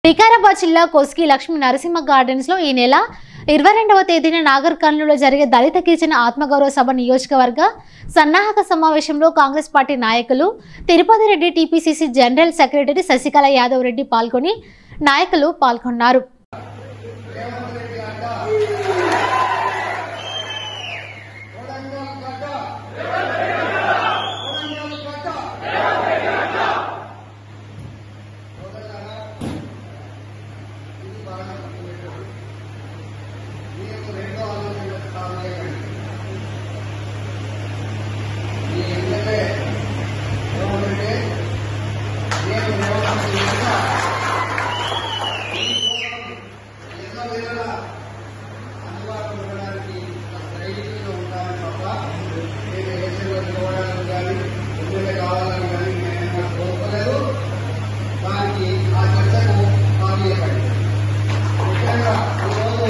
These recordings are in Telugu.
వికారాబాద్ జిల్లా కోస్గి లక్ష్మీ నరసింహ గార్డెన్స్ లో ఈ నెల ఇరవై రెండవ తేదీన నాగర్ కర్నూలులో జరిగే దళిత గిరిజన ఆత్మగౌరవ సభ నియోజకవర్గ సన్నాహక సమావేశంలో కాంగ్రెస్ పార్టీ నాయకులు Tirupati Reddy TPCC general secretary Sasikala Yadav Reddy పాల్గొని నాయకులు పాల్గొన్నారు దానికి ఆ చర్చకు హామీయకండి ముఖ్యంగా ఈరోజు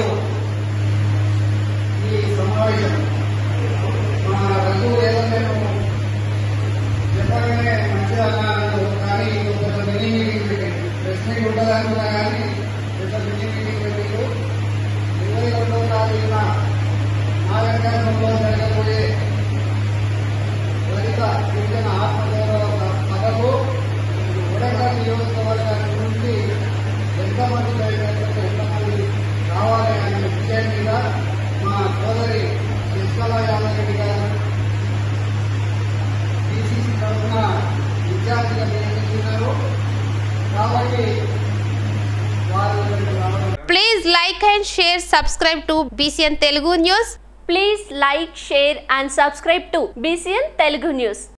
ఈ సమావేశం మన రఘు ఏదో నేను చెప్పగానే మంచిగా అన్నాను కానీ ఒక మినీ మీటింగ్ పెట్టింది ప్రెస్ మీట్ ఉంటుంది అనుకున్నా కానీ ఒక మినీ మీటింగ్ పెట్టిండు ఇరవై రెండవ తారీఖున నాగరికంలో జరగబోయే దళిత గిరిజన ఆత్మగౌరవ సభకు వరంగల్ నియోజకవర్గానికి నుంచి ఎంతమంది దళితులకు ఎంతమంది రావాలి అనే విషయం మీద మా సోదరి శశికళ యాదరెడ్డి గారు డిసిసి తరఫున విద్యార్థిగా నియమించున్నారు కాబట్టి వారు ఇక్కడికి రావడం Please like and share, subscribe to BCN Telugu News. Please like, share and subscribe to BCN Telugu News.